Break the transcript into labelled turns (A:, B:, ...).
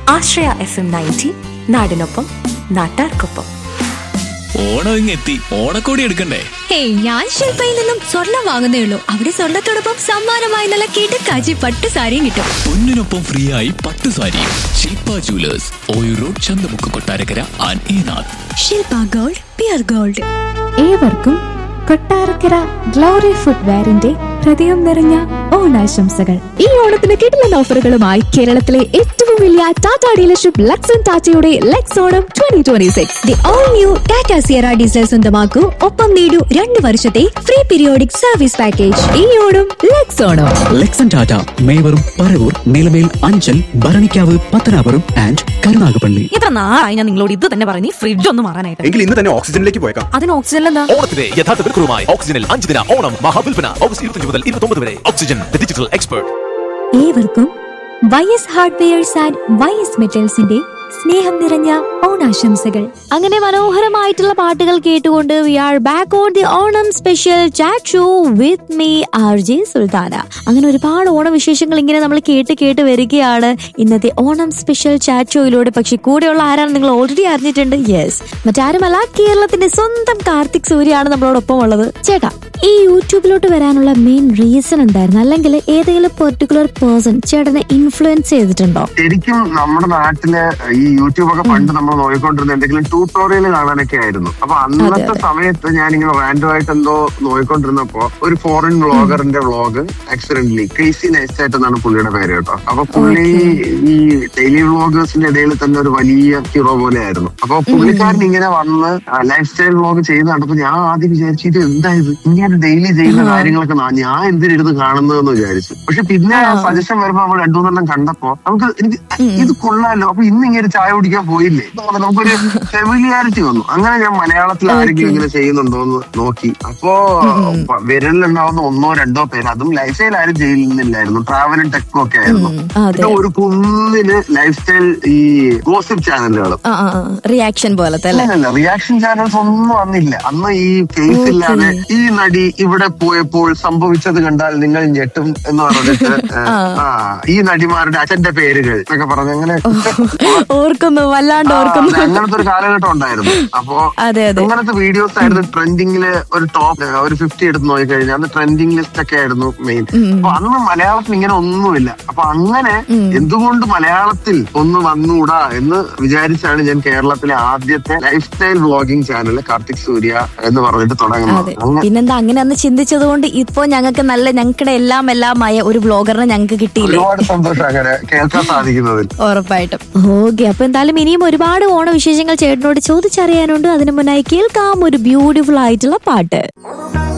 A: ആശ്രയ F M ninety നാടിനൊപ്പം നാട്ടാർക്കൊപ്പം
B: ഓണം ഇങ്ങെത്തി ഓണക്കോടി എടുക്കണ്ടേ
C: ഹേയ് ഞാൻ ശില്പയിൽ നിന്നും സ്വർണം വാങ്ങുന്നേ ഉള്ളൂ അവിടെ സ്വർണത്തോടൊപ്പം സമ്മാനമായി നല്ല കിടക്കാച്ചി പട്ട് സാരിയും കിട്ടും
B: പൊന്നിനൊപ്പം ഫ്രീ ആയി പട്ടു സാരിയും Shilpa jewellers Oyoor road Chanthamukku Kottarakkara and Enath
C: Shilpa gold pure gold
D: ഏവർക്കും കൊട്ടാരക്കര ഗ്ലോറി ഫുട്വെയറിന്റെ ഹൃദയം നിറഞ്ഞ ഓണാശംസകൾ ഈ ഓണത്തിന് കിടിലൻ ഓഫറുകളുമായി കേരളത്തിലെ ഏറ്റവും വലിയ ടാറ്റ ഡീലർഷിപ്പ് ലക്സൺ ടാറ്റയുടെ Lex Onam twenty twenty six
C: the all new Tata Sierra diesel സ്വന്തമാക്കൂ ഒപ്പം നേടൂ രണ്ട് വർഷത്തെ ഫ്രീ പീരിയോഡിക് സർവീസ് പാക്കേജ്
D: ഈ ഓണം ലെക്സ് ഓണം
E: ലെക്സൺ ടാറ്റ മേവറും പറവൂർ നിലമേൽ അഞ്ചൽ ഭരണിക്കാവ് പത്തനാപുരം ആൻഡ് കരുനാഗപ്പള്ളി
F: എത്ര നാളായി ഞാൻ നിങ്ങളോട് ഇത് തന്നെ പറഞ്ഞു ഫ്രിഡ്ജ് ഒന്ന് മാറാനായിട്ട്
G: എങ്കിൽ ഇന്ന് തന്നെ ഓക്സിജനിലേക്ക് പോയേക്കാം
F: അതിന് ഓക്സിജൻ എന്താ
H: ഓണത്തിന്റെ യഥാർത്ഥ വിൽക്കുറുമായി ഓക്സിജനിൽ അഞ്ച് ദിന ഓണം മഹാവിൽപ്പന ഓഗസ്റ്റ് ഇരുപത്തി മുതൽ ഇരുപത്തി വരെ ഓക്സിജൻ ദ ഡിജിറ്റൽ എക്സ്പേർട്ട്
C: ഏവർക്കും Y S hardwares and Y S മെറ്റൽസിന്റെ സ്നേഹം നിറഞ്ഞ ഓണാശംസകൾ അങ്ങനെ മനോഹരമായിട്ടുള്ള പാട്ടുകൾ കേട്ടുകൊണ്ട് we are back on the Onam special chat show with me R J Sultana അങ്ങനെ ഒരുപാട് ഓണവിശേഷങ്ങൾ ഇങ്ങനെ നമ്മൾ കേട്ട് കേട്ട് വരികയാണ് ഇന്നത്തെ ഓണം സ്പെഷ്യൽ ചാറ്റ് ഷോയിലൂടെ പക്ഷെ കൂടെയുള്ള ആരാണ് നിങ്ങൾ ഓൾറെഡി അറിഞ്ഞിട്ടുണ്ട് യെസ് മറ്റാരുമല്ല കേരളത്തിന്റെ സ്വന്തം കാർത്തിക് സൂര്യാണ് നമ്മളോടൊപ്പം ഉള്ളത് ചേട്ടാ ഈ യൂട്യൂബിലോട്ട് വരാനുള്ള മെയിൻ റീസൺ എന്തായിരുന്നു അല്ലെങ്കിൽ ഏതെങ്കിലും പെർട്ടിക്കുലർ പേഴ്സൺ ചേട്ടനെ ഇൻഫ്ലുവൻസ് ചെയ്തിട്ടുണ്ടോ
I: ശരിക്കും നമ്മുടെ നാട്ടില് ഈ യൂട്യൂബ് ഒക്കെ പണ്ട് നമ്മൾ നോക്കിക്കൊണ്ടിരുന്ന എന്തെങ്കിലും ട്യൂട്ടോറിയൽ കാണാനൊക്കെ ആയിരുന്നു അപ്പൊ അന്നത്തെ സമയത്ത് ഞാൻ ഇങ്ങനെ റാൻഡം ആയിട്ട് എന്തോ നോക്കിക്കൊണ്ടിരുന്നപ്പോ ഒരു ഫോറിൻ വ്ളോഗറിന്റെ വ്ളോഗ് ആക്സിഡന്റലി ക്രേസി നൈസ്റ്റ് എന്നാണ് പുള്ളിയുടെ പേര് കേട്ടോ അപ്പൊ പുള്ളി ഈ ഡെയിലി വ്ളോഗേഴ്സിന്റെ ഇടയിൽ തന്നെ ഒരു വലിയ ഹീറോ പോലെ ആയിരുന്നു അപ്പൊ പുള്ളിക്കാരൻ ഇങ്ങനെ വന്ന് ലൈഫ് സ്റ്റൈൽ വ്ളോഗ് ചെയ്ത് കണ്ടപ്പോ ഞാൻ ആദ്യം വിചാരിച്ചു ഇത് എന്തായത് ഇങ്ങനെ ഡെയിലി ചെയ്യുന്ന കാര്യങ്ങളൊക്കെ നാ- ഞാൻ എന്തിനിരുന്ന് കാണുന്നതെന്ന് വിചാരിച്ചു പക്ഷെ പിന്നെ സജഷൻ വരുമ്പോ നമ്മൾ രണ്ടു മൂന്നെണ്ണം കണ്ടപ്പോ നമുക്ക് എനിക്ക് ഇത് കൊള്ളാലോ അപ്പൊ ഇന്ന് ഇങ്ങനെ ചായ കുടിക്കാൻ പോയില്ലേ എന്ന് പറഞ്ഞ് നമുക്കൊരു ഫെമിലിയാരിറ്റി വന്നു അങ്ങനെ ഞാൻ മലയാളത്തിൽ ആരെങ്കിലും ഇങ്ങനെ ചെയ്യുന്നുണ്ടോ എന്ന് നോക്കി അപ്പോ പ- വിരലിലുണ്ടാവുന്ന ഒന്നോ രണ്ടോ പേര് അതും ലൈഫ് സ്റ്റൈൽ ആരും ചെയ്യുന്നില്ലായിരുന്നു ട്രാവലും ടെക്കും ഒക്കെ ആയിരുന്നു
C: അതെ.
I: ഇത് ഒരു കുന്നിന് ലൈഫ് സ്റ്റൈൽ ഈ ഗോസിപ്പ് ചാനലുകളും
C: റിയാക്ഷൻ പോലത്തെ അല്ലേ
I: അല്ലല്ല റിയാക്ഷൻ ചാനൽസ് ഒന്നും അന്നില്ല അന്ന് ഈ ഫേസ് ഇല്ലാതെ ഈ നടി ഇവിടെ പോയപ്പോൾ സംഭവിച്ചത് കണ്ടാൽ നിങ്ങൾ ഞെട്ടും എന്ന് പറഞ്ഞിട്ട് ഏഹ്, ആ ഈ നടിമാരുടെ അച്ഛന്റെ പേരുകൾ എന്നൊക്കെ പറഞ്ഞ് അങ്ങനെ
C: ഓർക്കുന്നു വല്ലാണ്ട്
I: ആ,
C: ഓർക്കുന്നു
I: അതെ, അങ്ങനത്തെ ഒരു കാലഘട്ടം ഉണ്ടായിരുന്നു അപ്പോ
C: അതെ, അതെ.
I: അങ്ങനത്തെ വീഡിയോസ് ആയിരുന്നു ട്രെൻഡിങ്ങില് ഒരു ടോപ്പ് ഒരു ഫിഫ്റ്റി എടുത്ത് നോക്കിക്കഴിഞ്ഞാൽ അന്ന് ട്രെൻഡിങ് ലിസ്റ്റ് ഒക്കെ ആയിരുന്നു മെയിൻ അപ്പൊ അന്ന് മലയാളത്തിൽ ഇങ്ങനെ ഒന്നുമില്ല അപ്പൊ അങ്ങനെ എന്തുകൊണ്ട് മലയാളത്തിൽ ഒന്ന് വന്നുകൂടാ എന്ന് വിചാരിച്ചാണ് ഞാൻ കേരളത്തിലെ ആദ്യത്തെ lifestyle vlogging channel Karthik Surya എന്ന് പറഞ്ഞിട്ട് തുടങ്ങുന്നത്
C: അതെ
I: അങ്ങനെ
C: പിന്നെന്താ അങ്ങനെ അന്ന് ചിന്തിച്ചത് കൊണ്ട് ഇപ്പൊ ഞങ്ങൾക്ക് നല്ല ഞങ്ങളുടെ എല്ലാം എല്ലാമായ ഒരു ബ്ലോഗറിനെ ഞങ്ങൾക്ക് കിട്ടിയില്ലേ
I: ഒരുപാട് സന്തോഷം അങ്ങനെ കേൾക്കാൻ സാധിക്കുന്നതിൽ
C: ഉറപ്പായിട്ടും ഓക്കെ അപ്പൊ എന്തായാലും ഇനിയും ഒരുപാട് ഓണവിശേഷങ്ങൾ ചേട്ടനോട് ചോദിച്ചറിയാനുണ്ട് അതിനു മുന്നായി കേൾക്കാം ഒരു ബ്യൂട്ടിഫുൾ ആയിട്ടുള്ള പാട്ട്